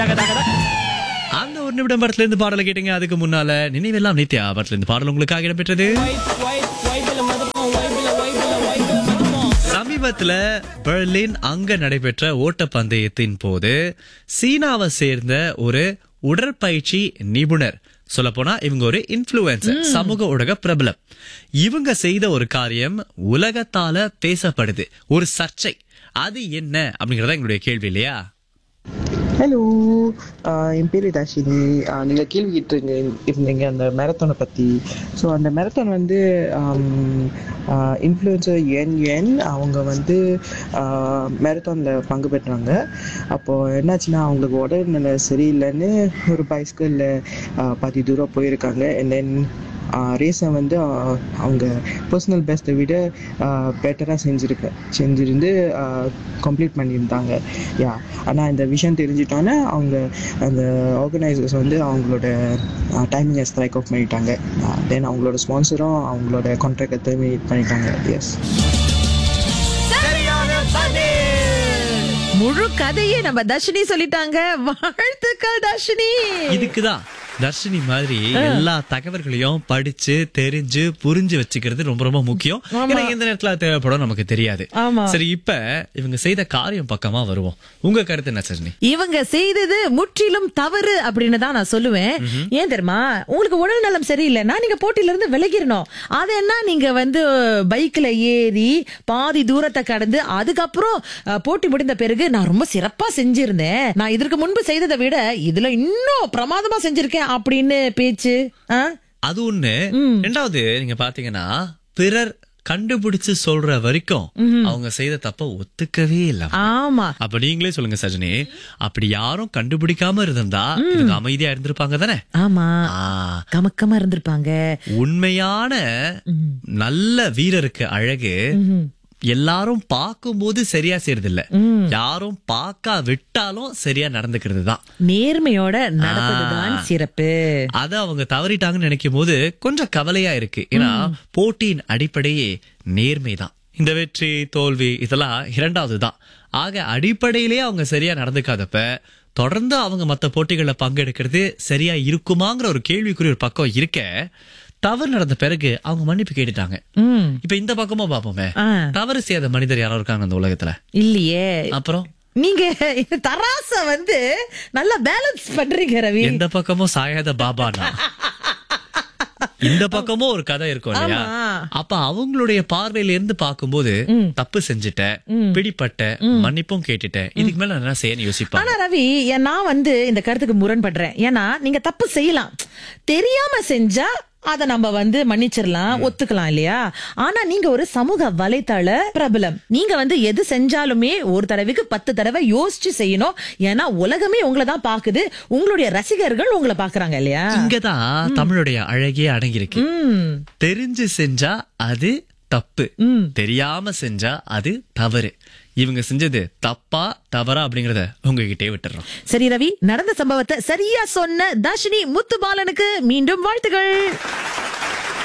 அந்த ஒரு நிமிடம் படத்துல இருந்து பாடலை கேட்டீங்க அதுக்கு முன்னால நினைவெல்லாம் நித்யா படத்துல இருந்து பாடல் உங்களுக்காக இடம்பெற்றது சமீபத்துல பெர்லின் அங்க நடைபெற்ற ஓட்டப்பந்தயத்தின் போது சீனாவை சேர்ந்த ஒரு உடற்பயிற்சி நிபுணர் சொல்லப்போனா இவங்க ஒரு இன்ஃப்ளூயன்சர் சமூக ஊடக பிரபலம் இவங்க செய்த ஒரு காரியம் உலகத்தால பேசப்படுது ஒரு சர்ச்சை அது என்ன அப்படிங்கறத எங்களுடைய கேள்வி இல்லையா ஹலோ என் பேர் தர்ஷினி நீங்கள் கேள்வி கேட்டுருங்க இருந்தீங்க அந்த மேரத்தானை பற்றி ஸோ அந்த மேரத்தான் வந்து இன்ஃப்ளூயன்சர் என் என் அவங்க வந்து மேரத்தானில் பங்கு பெற்றாங்க அப்போது என்னாச்சுன்னா அவங்களுக்கு உடல்நிலை சரியில்லைன்னு ஒரு பைஸ்கிளில் பாதி தூரம் போயிருக்காங்க அண்ட் தென் ரேஸை வந்து ஆஹ், அவங்க பர்சனல் பெஸ்ட்டை விட பெட்டராக செஞ்சுருக்க செஞ்சிருந்து கம்ப்ளீட் பண்ணியிருந்தாங்க யா ஆனால் இந்த விஷயம் தெரிஞ்சிட்டோன்னே அவங்க அந்த ஆர்கனைசர்ஸ் வந்து அவங்களோட டைமிங்கை ஸ்ட்ரைக் ஆஃப் பண்ணிட்டாங்க தென் அவங்களோட ஸ்பான்சரும் அவங்களோட கான்ட்ராக்டை டெர்மினேட் பண்ணிட்டாங்க எஸ் முழு கதையே நம்ம தர்ஷினி சொல்லிட்டாங்க வாழ்த்துக்கள் தர்ஷினி இதுக்குதான் தர்ஷினி மாதிரி எல்லா தகவல்களையும் படிச்சு தெரிஞ்சு புரிஞ்சு வச்சுக்கிறது ரொம்ப ரொம்ப முக்கியம் ஏன்னா எந்த நேரத்துல அது தேவைப்படும் நமக்கு தெரியாது ஆமா. சரி இப்ப இவங்க செய்த காரியம் பக்கமா வருவோம் உங்க கருத்து என்ன சஜினி இவங்க செய்தது முற்றிலும் தவறு அப்படின்னு தான் நான் சொல்லுவேன் ஏன் தெரியுமா உங்களுக்கு உடல் நலம் சரியில்லைன்னா நீங்க போட்டியில இருந்து விலகிடணும் அது என்ன நீங்க வந்து பைக்ல ஏறி பாதி தூரத்தை கடந்து அதுக்கப்புறம் அஹ், போட்டி முடிந்த பிறகு நான் ரொம்ப சிறப்பா செஞ்சிருந்தேன் நான் இதற்கு முன்பு செய்ததை விட இதுல இன்னும் பிரமாதமா செஞ்சிருக்கேன் அப்படின்னு பேச்சு ஆ? அது ஒண்ணு ரெண்டாவது நீங்க பாத்தீங்கன்னா பிறர் கண்டுபிடிச்சு சொல்ற வரைக்கும் அவங்க செய்த தப்ப ஒத்துக்கவே இல்ல ஆமா அப்ப நீங்களே சொல்லுங்க சஜினி அப்படி யாரும் கண்டுபிடிக்காம இருந்தா இவங்க அமைதியா இருந்திருப்பாங்க தானே ஆமா ஆ, கமக்கமா இருந்திருப்பாங்க உண்மையான நல்ல வீரருக்கு அழகு எல்லாரும் பார்க்கும்போது சரியா செய்யறது இல்ல யாரும் பார்க்க விட்டாலும் சரியா நடந்துக்கிறது தான் நேர்மையோட நடப்பதுதான் சிறப்பு அத அவங்க தவறிட்டாங்கன்னு நினைக்கும் போது கொஞ்சம் கவலையா இருக்கு ஏன்னா போட்டியின் அடிப்படையே நேர்மைதான் இந்த வெற்றி தோல்வி இதெல்லாம் இரண்டாவது தான் ஆக அடிப்படையிலேயே அவங்க சரியா நடந்துக்காதப்ப தொடர்ந்து அவங்க மத்த போட்டிகள்ல பங்கெடுக்கிறது சரியா இருக்குமாங்கிற ஒரு கேள்விக்குறி ஒரு பக்கம் இருக்க தவறு நடந்த பிறகு அவங்க மன்னிப்பு கேட்டுட்டாங்க ம் இப்ப இந்த பக்கமா பாப்போமே ஆ. தவறு செய்யாத மனிதர் யாரோ இருக்காங்க அந்த உலகத்துல இல்லையே அப்புறம் நீங்க தராச வந்து நல்லா பேலன்ஸ் பண்றீங்க ரவி எந்த பக்கமும் சாயாத பாபானா இந்த பக்கமும் ஒரு கதை இருக்கும் இல்லையா ஆமா. அப்ப அவங்களுடைய பார்வையில இருந்து பார்க்கும்போது தப்பு செஞ்சுட்டேன் பிடிப்பட்ட மன்னிப்பும் கேட்டுட்டேன் இதுக்கு மேல நான் என்ன செய்யணும் யோசிப்பேன் ஆனா ரவி ஏன் நான் வந்து இந்த கருத்துக்கு முரண்படுறேன் ஏன்னா நீங்க தப்பு செய்யலாம் தெரியாம செஞ்சா அத நம்ம வந்து மன்னிச்சிடலாம் ஒத்துக்கலாம் இல்லையா ஆனா நீங்க ஒரு சமூக வலைத்தள பிரபலம் நீங்க வந்து எது செஞ்சாலுமே ஒரு தடவைக்கு பத்து தடவை யோசிச்சு செய்யணும் ஏன்னா உலகமே உங்களை தான் பாக்குது உங்களுடைய ரசிகர்கள் உங்களை பாக்குறாங்க இல்லையா இங்கதான் தமிழுடைய அழகே அடங்கியிருக்கு ம் தெரிஞ்சு செஞ்சா அது தப்பு தெரியாம செஞ்சா அது தவறு இவங்க செஞ்சது தப்பா தவறா அப்படிங்கறத உங்ககிட்டே விட்டுறோம் சரி ரவி நடந்த சம்பவத்தை சரியா சொன்ன தர்ஷினி முத்துபாலனுக்கு மீண்டும் வாழ்த்துகள்